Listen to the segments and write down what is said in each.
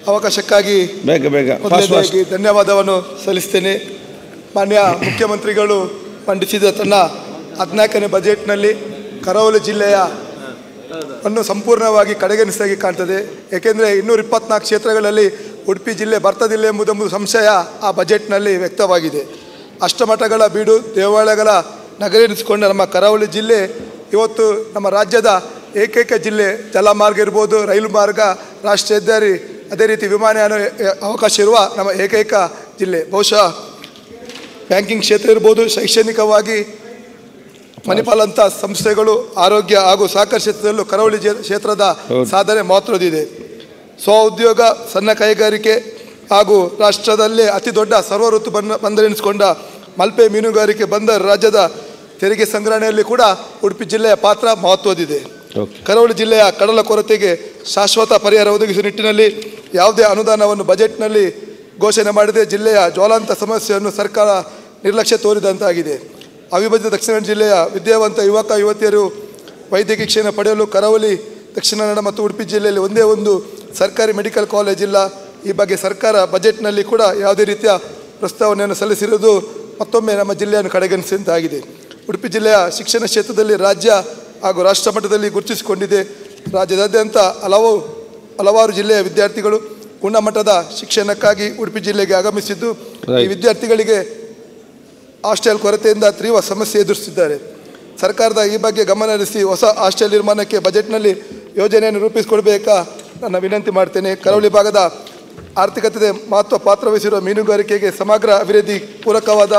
ಅವಕಾಶಕ್ಕಾಗಿ ಬೇಗ ಬೇಗ fast fast ಮೊದಲನೇದಾಗಿ ಧನ್ಯವಾದವನ್ನು ಸಲ್ಲಿಸ್ತೇನೆ ಮಾನ್ಯ ಮುಖ್ಯಮಂತ್ರಿಗಳು ಮಂಡಿಸಿದ ತನ್ನ ಹದಿನಾಲ್ಕನೇ ಬಜೆಟ್ನಲ್ಲಿ ಕರಾವಳಿ ಜಿಲ್ಲೆಯ ಅನ್ನು ಸಂಪೂರ್ಣವಾಗಿ ಕಡೆಗಣಿಸಾಗಿ ಕಾಣ್ತದೆ ಏಕೆಂದರೆ ಇನ್ನೂರ ಇಪ್ಪತ್ನಾಲ್ಕು ಕ್ಷೇತ್ರಗಳಲ್ಲಿ ಉಡುಪಿ ಜಿಲ್ಲೆ ಬರ್ತದಿಲ್ಲ ಎಂಬುದೊಂದು ಸಂಶಯ ಆ ಬಜೆಟ್ನಲ್ಲಿ ವ್ಯಕ್ತವಾಗಿದೆ ಅಷ್ಟಮಠಗಳ ಬೀಡು ದೇವಾಲಯಗಳ ನಗರ ಎನಿಸಿಕೊಂಡ ನಮ್ಮ ಕರಾವಳಿ ಜಿಲ್ಲೆ ಇವತ್ತು ನಮ್ಮ ರಾಜ್ಯದ ಏಕೈಕ ಜಿಲ್ಲೆ ಜಲಮಾರ್ಗ ಇರ್ಬೋದು ರೈಲು ಮಾರ್ಗ ರಾಷ್ಟ್ರೀಯ ಹೆದ್ದಾರಿ ಅದೇ ರೀತಿ ವಿಮಾನಯಾನ ಎ- ಅವಕಾಶ ಇರುವ ನಮ್ಮ ಏಕೈಕ ಜಿಲ್ಲೆ ಬಹುಶಃ ಬ್ಯಾಂಕಿಂಗ್ ಕ್ಷೇತ್ರ ಇರ್ಬೋದು ಶೈಕ್ಷಣಿಕವಾಗಿ ಮಣಿಪಾಲ್ ಅಂತ ಸಂಸ್ಥೆಗಳು ಆರೋಗ್ಯ ಹಾಗೂ ಸಹಕಾರ ಕ್ಷೇತ್ರದಲ್ಲೂ ಕರಾವಳಿ ಜೆ- ಕ್ಷೇತ್ರದ ಹೌದು. ಸಾಧನೆ ಮಹತ್ವದಿದೆ ಸ್ವ ಉದ್ಯೋಗ ಸಣ್ಣ ಕೈಗಾರಿಕೆ ಹಾಗೂ ರಾಷ್ಟ್ರದಲ್ಲೇ ಅತಿ ದೊಡ್ಡ ಸರ್ವ ಋತು ಬಂದ ಬಂದರೆನಿಸಿಕೊಂಡ ಮಲ್ಪೆ ಮೀನುಗಾರಿಕೆ ಬಂದರ್ ರಾಜ್ಯದ ತೆರಿಗೆ ಸಂಗ್ರಹಣೆಯಲ್ಲಿ ಕೂಡ ಉಡುಪಿ ಜಿಲ್ಲೆಯ ಪಾತ್ರ ಮಹತ್ವದಿದೆ ಓಕೆ ಕರಾವಳಿ ಜಿಲ್ಲೆಯ ಕಡಲ ಕೊರತೆಗೆ ಶಾಶ್ವತ ಪರಿಹಾರ ಒದಗಿಸುವ ನಿಟ್ಟಿನಲ್ಲಿ ಯಾವುದೇ ಅನುದಾನವನ್ನು ಬಜೆಟ್ನಲ್ಲಿ ಘೋಷಣೆ ಮಾಡದೆ ಜಿಲ್ಲೆಯ ಜ್ವಾಲಾಂತ ಸಮಸ್ಯೆಯನ್ನು ಸರ್ಕಾರ ನಿರ್ಲಕ್ಷ್ಯ ತೋರಿದಂತಾಗಿದೆ ಅವಿಭಜಿತ ದಕ್ಷಿಣ ಕನ್ನಡ ಜಿಲ್ಲೆಯ ವಿದ್ಯಾವಂತ ಯುವಕ ಯುವತಿಯರು ವೈದ್ಯಕೀಯ ಶಿಕ್ಷಣ ಪಡೆಯಲು ಕರಾವಳಿ ದಕ್ಷಿಣ ಕನ್ನಡ ಮತ್ತು ಉಡುಪಿ ಜಿಲ್ಲೆಯಲ್ಲಿ ಒಂದೇ ಒಂದು ಸರ್ಕಾರಿ ಮೆಡಿಕಲ್ ಕಾಲೇಜ್ ಇಲ್ಲ ಈ ಬಗ್ಗೆ ಸರ್ಕಾರ ಬಜೆಟ್ನಲ್ಲಿ ಕೂಡ ಯಾವುದೇ ರೀತಿಯ ಪ್ರಸ್ತಾವನೆಯನ್ನು ಸಲ್ಲಿಸಿರುವುದು ಮತ್ತೊಮ್ಮೆ ನಮ್ಮ ಜಿಲ್ಲೆಯನ್ನು ಕಡೆಗಣಿಸಿದಂತಾಗಿದೆ ಉಡುಪಿ ಜಿಲ್ಲೆಯ ಶಿಕ್ಷಣ ಕ್ಷೇತ್ರದಲ್ಲಿ ರಾಜ್ಯ ಹಾಗೂ ರಾಷ್ಟ್ರ ಮಟ್ಟದಲ್ಲಿ ಗುರುತಿಸಿಕೊಂಡಿದೆ ರಾಜ್ಯದಾದ್ಯಂತ ಹಲವು ಹಲವಾರು ಜಿಲ್ಲೆಯ ವಿದ್ಯಾರ್ಥಿಗಳು ಗುಣಮಟ್ಟದ ಶಿಕ್ಷಣಕ್ಕಾಗಿ ಉಡುಪಿ ಜಿಲ್ಲೆಗೆ ಆಗಮಿಸಿದ್ದು ಈ Right. ವಿದ್ಯಾರ್ಥಿಗಳಿಗೆ ಹಾಸ್ಟೆಲ್ ಕೊರತೆಯಿಂದ ತೀವ್ರ ಸಮಸ್ಯೆ ಎದುರಿಸುತ್ತಿದ್ದಾರೆ ಸರ್ಕಾರದ ಈ ಬಗ್ಗೆ ಗಮನ ಹರಿಸಿ ಹೊಸ ಹಾಸ್ಟೆಲ್ ನಿರ್ಮಾಣಕ್ಕೆ ಬಜೆಟ್ನಲ್ಲಿ ಯೋಜನೆಯನ್ನು ರೂಪಿಸಿಕೊಡ್ಬೇಕಾ ನನ್ನ ವಿನಂತಿ ಮಾಡ್ತೇನೆ ಕರಾವಳಿ ಭಾಗದ ಆರ್ಥಿಕತೆ ಮಹತ್ವ ಪಾತ್ರ ವಹಿಸಿರುವ ಮೀನುಗಾರಿಕೆಗೆ ಸಮಗ್ರ ಅಭಿವೃದ್ಧಿ ಪೂರಕವಾದ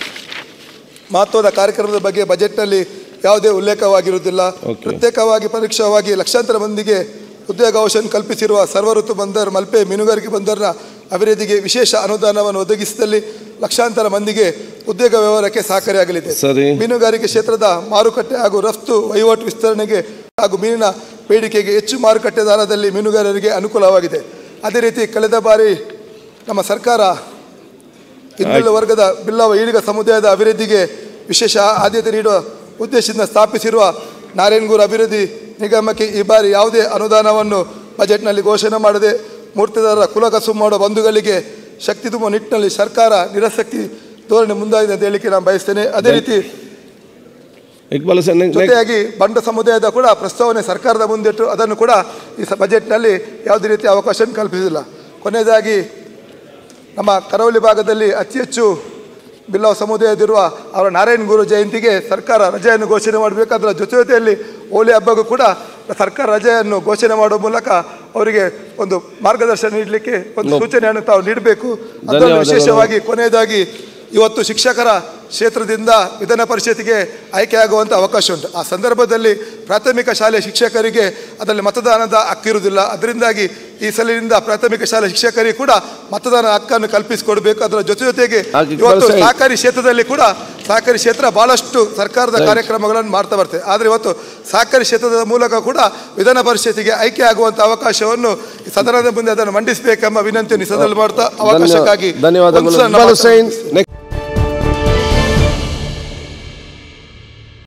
ಮಹತ್ವದ ಕಾರ್ಯಕ್ರಮದ ಬಗ್ಗೆ ಬಜೆಟ್ನಲ್ಲಿ ಯಾವುದೇ ಉಲ್ಲೇಖವಾಗಿರುವುದಿಲ್ಲ Okay. ಪ್ರತ್ಯೇಕವಾಗಿ ಪರೀಕ್ಷವಾಗಿ ಲಕ್ಷಾಂತರ ಮಂದಿಗೆ ಉದ್ಯೋಗಾವಕಾಶ ಕಲ್ಪಿಸಿರುವ ಸರ್ವ ಋತು ಬಂದರ್ ಮಲ್ಪೆ ಮೀನುಗಾರಿಕೆ ಬಂದರ್ನ ಅಭಿವೃದ್ಧಿಗೆ ವಿಶೇಷ ಅನುದಾನವನ್ನು ಒದಗಿಸಿದಲ್ಲಿ ಲಕ್ಷಾಂತರ ಮಂದಿಗೆ ಉದ್ಯೋಗ ವ್ಯವಹಾರಕ್ಕೆ ಸಹಕಾರಿಯಾಗಲಿದೆ ಸರಿ. ಮೀನುಗಾರಿಕೆ ಕ್ಷೇತ್ರದ ಮಾರುಕಟ್ಟೆ ಹಾಗೂ ರಫ್ತು ವಹಿವಾಟು ವಿಸ್ತರಣೆಗೆ ಹಾಗೂ ಮೀನಿನ ಬೇಡಿಕೆಗೆ ಹೆಚ್ಚು ಮಾರುಕಟ್ಟೆ ದಾರದಲ್ಲಿ ಮೀನುಗಾರರಿಗೆ ಅನುಕೂಲವಾಗಿದೆ ಅದೇ ರೀತಿ ಕಳೆದ ಬಾರಿ ನಮ್ಮ ಸರ್ಕಾರ ಹಿಂದುಳಿದ ವರ್ಗದ ಬಿಲ್ಲವ ಈಡಿಗ ಸಮುದಾಯದ ಅಭಿವೃದ್ಧಿಗೆ ವಿಶೇಷ ಆದ್ಯತೆ ನೀಡುವ ಉದ್ದೇಶದಿಂದ ಸ್ಥಾಪಿಸಿರುವ ನಾರಾಯಣಗೂರು ಅಭಿವೃದ್ಧಿ ನಿಗಮಕ್ಕೆ ಈ ಬಾರಿ ಯಾವುದೇ ಅನುದಾನವನ್ನು ಬಜೆಟ್ನಲ್ಲಿ ಘೋಷಣೆ ಮಾಡದೆ ಮೂರ್ತಿದಾರರ ಕುಲಕಸು ಮಾಡುವ ಬಂಧುಗಳಿಗೆ ಶಕ್ತಿ ತುಂಬುವ ನಿಟ್ಟಿನಲ್ಲಿ ಸರ್ಕಾರ ನಿರಾಸಕ್ತಿ ಧೋರಣೆ ಮುಂದಾಗಿದೆ ಅಂತ ಹೇಳಿಕೆ ನಾನು ಬಯಸ್ತೇನೆ ಅದೇ ರೀತಿ ಇಕ್ಬಾಲ್ ಸರ್ ನೆಕ್ಸ್ಟ್ ಜೊತೆಯಾಗಿ ಬಂಡ ಸಮುದಾಯದ ಕೂಡ ಪ್ರಸ್ತಾವನೆ ಸರ್ಕಾರದ ಮುಂದಿಟ್ಟು ಅದನ್ನು ಕೂಡ ಈ ಸ ಬಜೆಟ್ನಲ್ಲಿ ಯಾವುದೇ ರೀತಿಯ ಅವಕಾಶ ಕಲ್ಪಿಸಿಲ್ಲ ಕೊನೆಯದಾಗಿ ನಮ್ಮ ಕರಾವಳಿ ಭಾಗದಲ್ಲಿ ಅತಿ ಹೆಚ್ಚು ಬಿಲ್ಲವ ಸಮುದಾಯದಿರುವ ಅವರ ನಾರಾಯಣ ಗುರು ಜಯಂತಿಗೆ ಸರ್ಕಾರ ರಜೆಯನ್ನು ಘೋಷಣೆ ಮಾಡಬೇಕು ಅದರ ಜೊತೆ ಜೊತೆಯಲ್ಲಿ ಹೋಳಿ ಹಬ್ಬಕ್ಕೂ ಕೂಡ ಸರ್ಕಾರ ರಜೆಯನ್ನು ಘೋಷಣೆ ಮಾಡುವ ಮೂಲಕ ಅವರಿಗೆ ಒಂದು ಮಾರ್ಗದರ್ಶನ ನೀಡಲಿಕ್ಕೆ ಒಂದು ನೋ. ಸೂಚನೆಯನ್ನು ತಾವು ನೀಡಬೇಕು ಅದನ್ನು ಧನ್ಯವಾದಗಳು. ವಿಶೇಷವಾಗಿ ಕೊನೆಯದಾಗಿ ಇವತ್ತು ಶಿಕ್ಷಕರ ಕ್ಷೇತ್ರದಿಂದ ವಿಧಾನ ಪರಿಷತ್ತಿಗೆ ಆಯ್ಕೆಯಾಗುವಂಥ ಅವಕಾಶ ಉಂಟು ಆ ಸಂದರ್ಭದಲ್ಲಿ ಪ್ರಾಥಮಿಕ ಶಾಲೆ ಶಿಕ್ಷಕರಿಗೆ ಅದರಲ್ಲಿ ಮತದಾನದ ಹಕ್ಕಿರುವುದಿಲ್ಲ ಅದರಿಂದಾಗಿ ಈ ಸಲಿನಿಂದ ಪ್ರಾಥಮಿಕ ಶಾಲೆ ಶಿಕ್ಷಕರಿಗೆ ಕೂಡ ಮತದಾನ ಹಕ್ಕನ್ನು ಕಲ್ಪಿಸಿಕೊಡ್ಬೇಕು ಅದರ ಜೊತೆ ಜೊತೆಗೆ ಹಾಗೆ ಇವತ್ತು ಕಳ್ಸ- ಸಹಕಾರಿ ಕ್ಷೇತ್ರದಲ್ಲಿ ಕೂಡ ಸಹಕಾರಿ ಕ್ಷೇತ್ರ ಬಹಳಷ್ಟು ಸರ್ಕಾರದ Right. ಕಾರ್ಯಕ್ರಮಗಳನ್ನು ಮಾಡ್ತಾ ಬರ್ತದೆ ಆದರೆ ಇವತ್ತು ಸಹಕಾರಿ ಕ್ಷೇತ್ರದ ಮೂಲಕ ಕೂಡ ವಿಧಾನ ಪರಿಷತ್ತಿಗೆ ಆಯ್ಕೆ ಆಗುವಂಥ ಅವಕಾಶವನ್ನು ಈ ಸದನದ ಮುಂದೆ ಅದನ್ನು ಮಂಡಿಸಬೇಕೆಂಬ ವಿನಂತಿಯನ್ನು ಈ ಸದನದಲ್ಲಿ ಮಾಡ್ತಾ ಅವಕಾಶಕ್ಕಾಗಿ ಧನ್ಯವಾದಗಳು ವಂದನೆ ಇಕ್ಬಾಲ್ ಹುಸೈನ್ ಮಾಡ್ತಾ- ನೆಕ್ಸ್ಟ್